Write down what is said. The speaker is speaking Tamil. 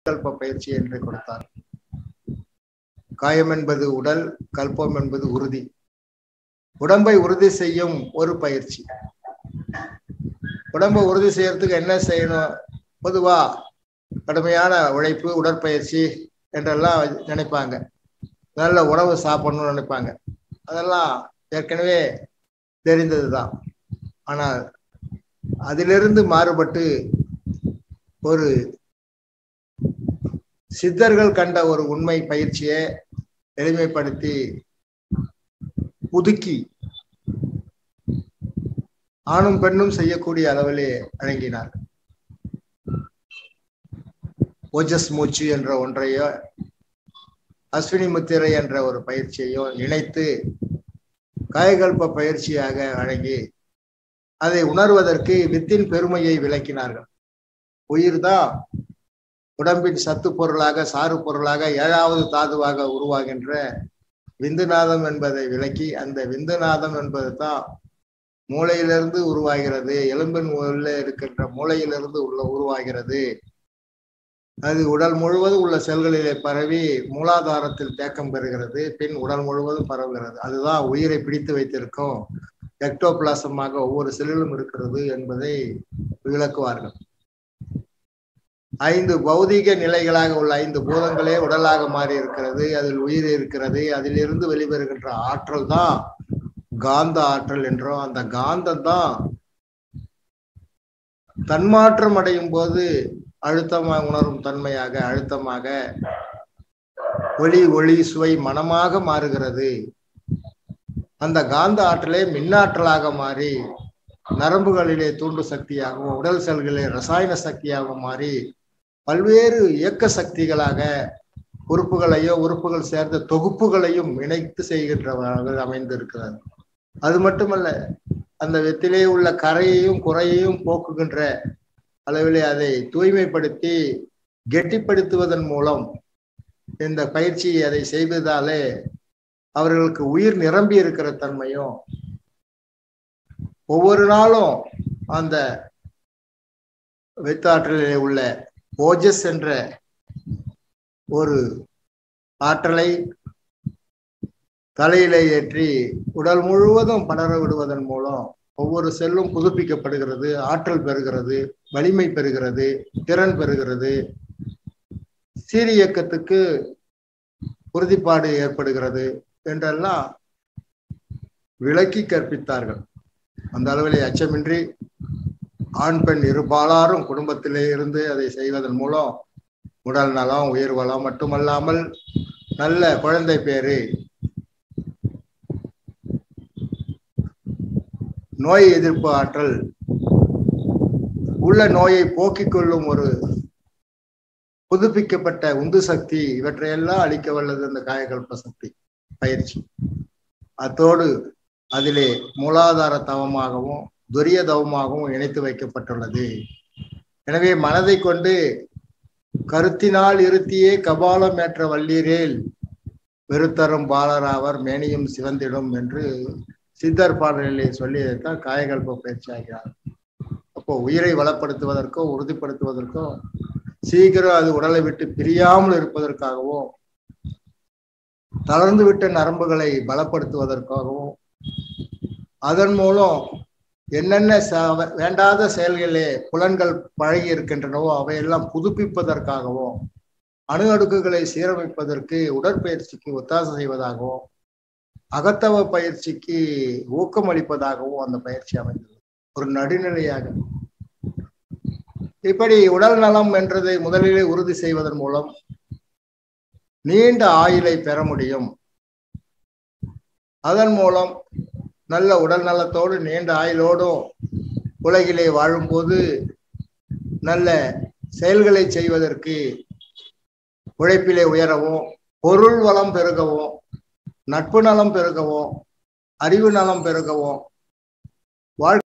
காயகல்ப பயிற்சி என்று கொடுத்தார் காயம் என்பது உடல் கல்பம் என்பது உறுதி உடம்பை உறுதி செய்யும் ஒரு பயிற்சி உடம்பை உறுதி செய்யறதுக்கு என்ன செய்யணும் பொதுவா கடுமையான உழைப்பு உடற்பயிற்சி என்றெல்லாம் நினைப்பாங்க நல்ல உணவு சாப்பிடணும்னு நினைப்பாங்க அதெல்லாம் ஏற்கனவே தெரிந்ததுதான் ஆனால் அதிலிருந்து மாறுபட்டு ஒரு சித்தர்கள் கண்ட ஒரு உண்மை பயிற்சியை எளிமைப்படுத்தி புதுக்கி ஆணும் பெண்ணும் செய்யக்கூடிய அளவிலே வழங்கினார் ஓஜஸ் மூச்சு என்ற ஒன்றையோ அஸ்வினி முத்திரை என்ற ஒரு பயிற்சியையோ இணைத்து காயகல்ப பயிற்சியாக வழங்கி அதை உணர்வதற்கு வித்தின் பெருமையை விளக்கினார்கள் உயிர் தான் உடம்பின் சத்து பொருளாக சாறு பொருளாக ஏழாவது தாதுவாக உருவாகின்ற விந்துநாதம் என்பதை விளக்கி அந்த விந்துநாதம் என்பது தான் மூளையிலிருந்து உருவாகிறது எலும்பின் உள்ள இருக்கின்ற மூளையிலிருந்து உள்ள உருவாகிறது அது உடல் முழுவதும் உள்ள செல்களிலே பரவி மூலாதாரத்தில் தேக்கம் பெறுகிறது பின் உடல் முழுவதும் பரவுகிறது அதுதான் உயிரை பிடித்து வைத்திருக்கும் எக்டோபிளாசமாக ஒவ்வொரு செல்லிலும் இருக்கிறது என்பதை விளக்குவார்கள் ஐந்து பௌதிக நிலைகளாக உள்ள ஐந்து பூதங்களே உடலாக மாறி இருக்கிறது அதில் உயிர் இருக்கிறது அதிலிருந்து வெளிவருகின்ற ஆற்றல் தான் காந்த ஆற்றல் என்றோம் அந்த காந்தம் தான் தன்மாற்றம் அடையும் போது அழுத்தமாக உணரும் தன்மையாக அழுத்தமாக ஒளி ஒளி சுவை மனமாக மாறுகிறது அந்த காந்த ஆற்றலே மின்னாற்றலாக மாறி நரம்புகளிலே தூண்டு சக்தியாகவும் உடல் செல்களிலே ரசாயன சக்தியாகவும் மாறி பல்வேறு இயக்க சக்திகளாக உறுப்புகளையோ உறுப்புகள் சேர்ந்த தொகுப்புகளையும் இணைத்து செய்கின்றவர்கள் அமைந்திருக்கிறது அது மட்டுமல்ல அந்த வெத்திலே உள்ள கரையையும் குறையையும் போக்குகின்ற அளவிலே அதை தூய்மைப்படுத்தி கெட்டிப்படுத்துவதன் மூலம் இந்த பயிற்சி அதை செய்வதாலே அவர்களுக்கு உயிர் நிரம்பி இருக்கிற தன்மையும் ஒவ்வொரு நாளும் அந்த வெத்தாற்றலிலே உள்ள ஓஜஸ் என்ற ஒரு ஆற்றலை தலையிலே ஏற்றி உடல் முழுவதும் படர விடுவதன் மூலம் ஒவ்வொரு செல்லும் புதுப்பிக்கப்படுகிறது ஆற்றல் பெறுகிறது வலிமை பெறுகிறது திறன் பெறுகிறது சீரியக்கத்துக்கு உறுதிப்பாடு ஏற்படுகிறது என்றெல்லாம் விளக்கி கற்பித்தார்கள் அந்த அளவிலே அச்சமின்றி ஆண் பெண் இருபாலாரும் குடும்பத்திலே இருந்து அதை செய்வதன் மூலம் உடல் நலம் உயிர் வளம் மட்டுமல்லாமல் நல்ல குழந்தை பேரு நோய் எதிர்ப்பு ஆற்றல் உள்ள நோயை போக்கிக் கொள்ளும் ஒரு புதுப்பிக்கப்பட்ட உந்து சக்தி இவற்றையெல்லாம் அளிக்க வல்லது அந்த காயகல்ப சக்தி பயிற்சி அத்தோடு அதிலே மூலாதார தவமாகவும் துரிய தவமாகவும் இணைத்து வைக்கப்பட்டுள்ளது எனவே மனதை கொண்டு கருத்தினால் இருத்தியே கபாலம் ஏற்ற வல்லீரேல் வெறுத்தரும் பாலராவர் மேனியும் சிவந்திடும் என்று சித்தர் பாடலிலே சொல்லியதைத்தான் காயகல்ப பயிற்சி ஆகிறார் அப்போ உயிரை வளப்படுத்துவதற்கோ உறுதிப்படுத்துவதற்கோ சீக்கிரம் அது உடலை விட்டு பிரியாமல் இருப்பதற்காகவும் தளர்ந்து விட்ட நரம்புகளை பலப்படுத்துவதற்காகவும் அதன் மூலம் என்னென்ன வேண்டாத செயல்களே புலன்கள் பழகி இருக்கின்றனவோ அவையெல்லாம் புதுப்பிப்பதற்காகவும் அணு அடுக்குகளை சீரமைப்பதற்கு உடற்பயிற்சிக்கு ஒத்தாசை செய்வதாகவும் அகத்தவ பயிற்சிக்கு ஊக்கமளிப்பதாகவும் அந்த பயிற்சி அமைந்தது ஒரு நடுநிலையாக இப்படி உடல் நலம் என்றதை முதலிலே உறுதி செய்வதன் மூலம் நீண்ட ஆயுளை பெற முடியும் அதன் மூலம் நல்ல உடல் நலத்தோடு நீண்ட ஆயுளோடும் உலகிலே வாழும்போது நல்ல செயல்களை செய்வதற்கு உழைப்பிலே உயரவும் பொருள் வளம் பெருகவும் நட்பு நலம் பெருகவும் அறிவு நலம் பெருகவும் வாழ்க்கை